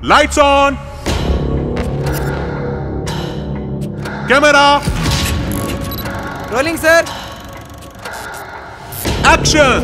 Lights on! Camera! Rolling sir Action!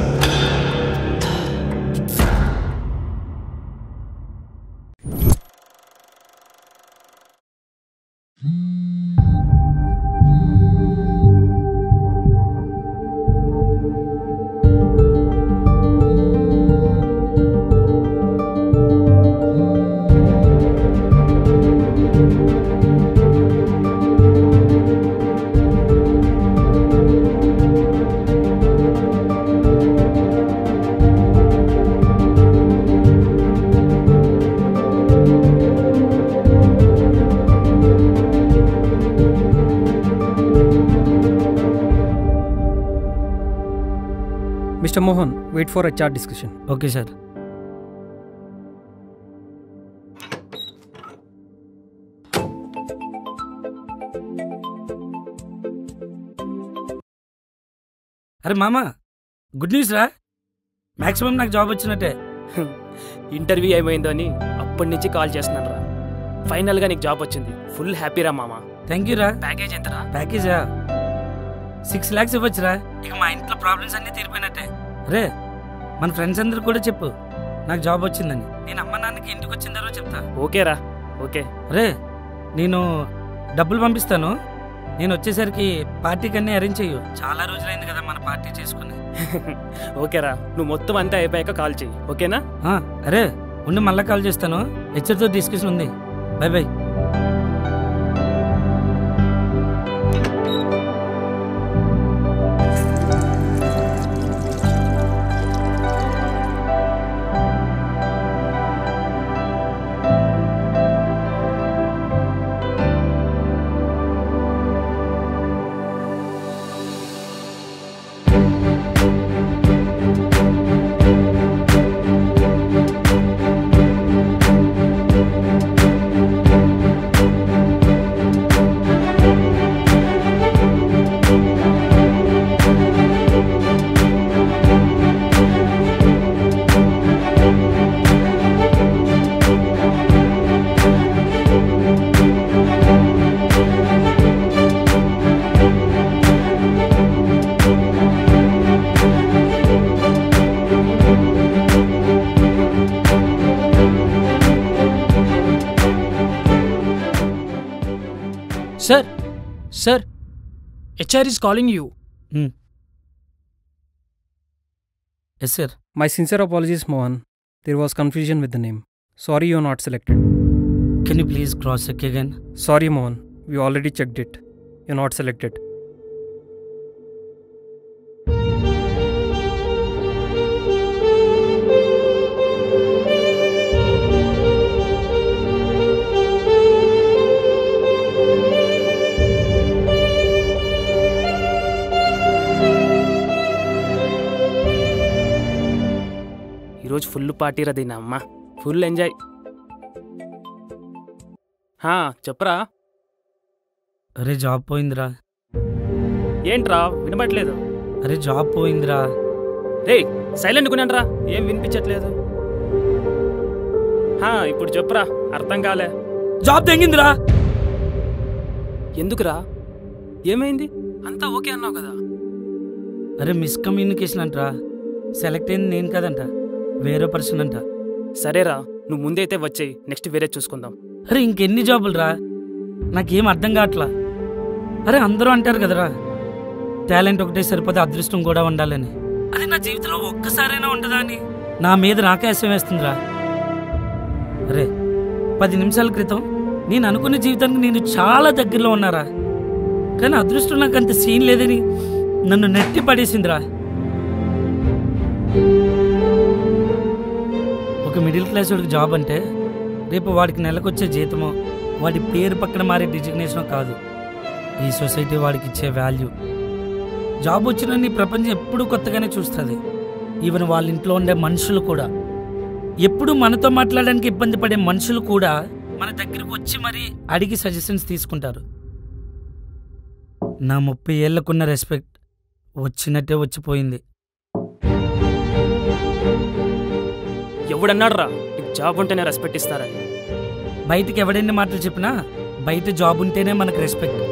Mister Mohan wait for HR discussion okay sir అరే మామ good news రా maximum నాకు job వచ్చినట్టే interview ఏమైందో అని అప్పటి నుంచి కాల్ చేస్తున్నాను రా ఫైనల్గా నీకు జాబ్ వచ్చింది ఫుల్ హ్యాపీ రా మామ థ్యాంక్ యూ రా ప్యాకేజ్ ఎంతరా ప్యాకేజా సిక్స్ ల్యాక్స్ ఇవ్వచ్చురా ఇక మా ఇంట్లో ప్రాబ్లమ్స్ అన్నీ తీరిపోయినట్టే రే మన ఫ్రెండ్స్ అందరు కూడా చెప్పు నాకు జాబ్ వచ్చిందని నేను అమ్మ నాన్నకి ఇంటికి వచ్చిన తర్వాత చెప్తా ఓకేరా ఓకే రే నేను డబ్బులు పంపిస్తాను నేను వచ్చేసరికి పార్టీకి అన్నీ అరేంజ్ చెయ్యు చాలా రోజులైంది కదా మన పార్టీ చేసుకుని ఓకేరా నువ్వు మొత్తం అంతా అయిపోయాక కాల్ చెయ్యి ఓకేనా ఆ, అరే ఉండి మళ్ళీ కాల్ చేస్తాను హెచ్చర్తో డిస్కషన్ ఉంది bye bye sir sir HR is calling you yes sir my sincere apologies Mohan there was confusion with the name sorry you not selected can you please cross check again sorry Mohan we already checked it you not selected ఈరోజు full party రా దీని అమ్మ full enjoy హా చెప్పరా అరే job పోయిందిరా ఏంట్రా వినబట్లేదు అరే జాబ్ పోయిందిరా రే సైలెంట్ కొనండ్రా ఏం వినిపించట్లేదు హా ఇప్పుడు చెప్పురా అర్థం కాలే జాబ్ తెంగిందిరా ఎందుకురా ఏమైంది అంతా ఓకే అన్నావు కదా అరే మిస్కమ్యూనికేషన్ అంటరా సెలెక్ట్ అయింది నేను కదంట వేరే పర్సన్ అంట సరేరా నువ్వు ముందైతే వచ్చేయి నెక్స్ట్ వేరే చూసుకుందాం అరే ఇంకెన్ని జాబులు రా నాకేం అర్థం కావట్లా అరే అందరూ అంటారు కదరా టాలెంట్ ఒకటే సరిపోతే అదృష్టం కూడా ఉండాలని అది నా జీవితంలో ఒక్కసారైనా ఉండదా అని నా మీద నాకే ఆశయం వేస్తుందిరా అరే పది నిమిషాల క్రితం నేను అనుకున్న జీవితానికి నేను చాలా దగ్గరలో ఉన్నారా కానీ అదృష్టం నాకు అంత సీన్ లేదని నన్ను నెట్టి పడేసిందిరా ఒక మిడిల్ క్లాస్ వాడికి జాబ్ అంటే రేపు వాడికి నెలకొచ్చే జీతమో వాడి పేరు పక్కన మారే డిజిగ్నేషనో కాదు ఈ సొసైటీ వాడికి ఇచ్చే వాల్యూ జాబ్ వచ్చిన ఈ ప్రపంచం ఎప్పుడూ కొత్తగానే చూస్తుంది ఈవెన్ వాళ్ళ ఇంట్లో ఉండే మనుషులు కూడా ఎప్పుడు మనతో మాట్లాడడానికి ఇబ్బంది పడే మనుషులు కూడా మన దగ్గరకు వచ్చి మరీ అడిగి సజెషన్స్ తీసుకుంటారు నా ముప్పై ఏళ్లకున్న రెస్పెక్ట్ వచ్చినట్టే వచ్చిపోయింది ఎవడన్నాడు రా నీకు జాబ్ ఉంటేనే రెస్పెక్ట్ ఇస్తారని బయటికి ఎవడెన్ని మాటలు చెప్పినా బయట జాబ్ ఉంటేనే మనకు రెస్పెక్ట్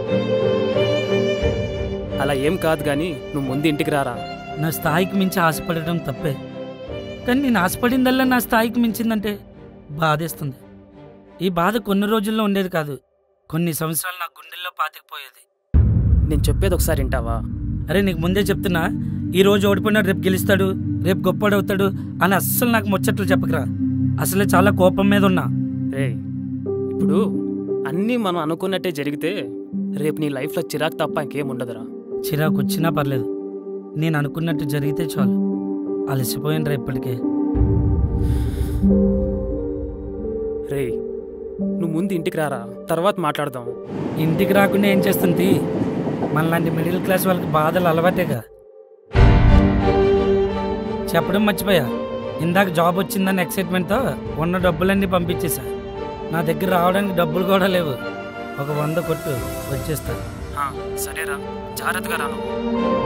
అలా ఏం కాదు కానీ నువ్వు ముందు ఇంటికి రారా నా స్థాయికి మించి ఆశపడటం తప్పే కానీ నేను ఆశపడిందల్లా నా స్థాయికి మించిందంటే బాధేస్తుంది ఈ బాధ కొన్ని రోజుల్లో ఉండేది కాదు కొన్ని సంవత్సరాలు నా గుండెల్లో పాతికిపోయేది నేను చెప్పేది ఒకసారి వింటావా అరే నీకు ముందే చెప్తున్నా ఈ రోజు ఓడిపోయినా రేపు గెలుస్తాడు రేపు గొప్పడవుతాడు అని అస్సలు నాకు ముచ్చట్లు చెప్పకరా అసలే చాలా కోపం మీద ఉన్నా రే ఇప్పుడు అన్నీ మనం అనుకున్నట్టే జరిగితే రేపు నీ లైఫ్లో చిరాకు తప్ప ఇంకేం ఉండదురా చిరాకు వచ్చినా పర్లేదు నేను అనుకున్నట్టు జరిగితే చాలు అలసిపోయాను రా ఇప్పటికే రే నువ్వు ముందు ఇంటికి రారా తర్వాత మాట్లాడదాం ఇంటికి రాకుండా ఏం చేస్తుంది మనలాంటి మిడిల్ క్లాస్ వాళ్ళకి బాధలు అలవాటేగా చెప్పడం మర్చిపోయా ఇందాక జాబ్ వచ్చిందని ఎక్సైట్మెంట్తో ఉన్న డబ్బులన్నీ పంపించేశా నా దగ్గర రావడానికి డబ్బులు కూడా లేవు ఒక వంద కొట్టు వచ్చేస్తా ఆ, సరేరా జాగ్రత్తగా రా నువ్వు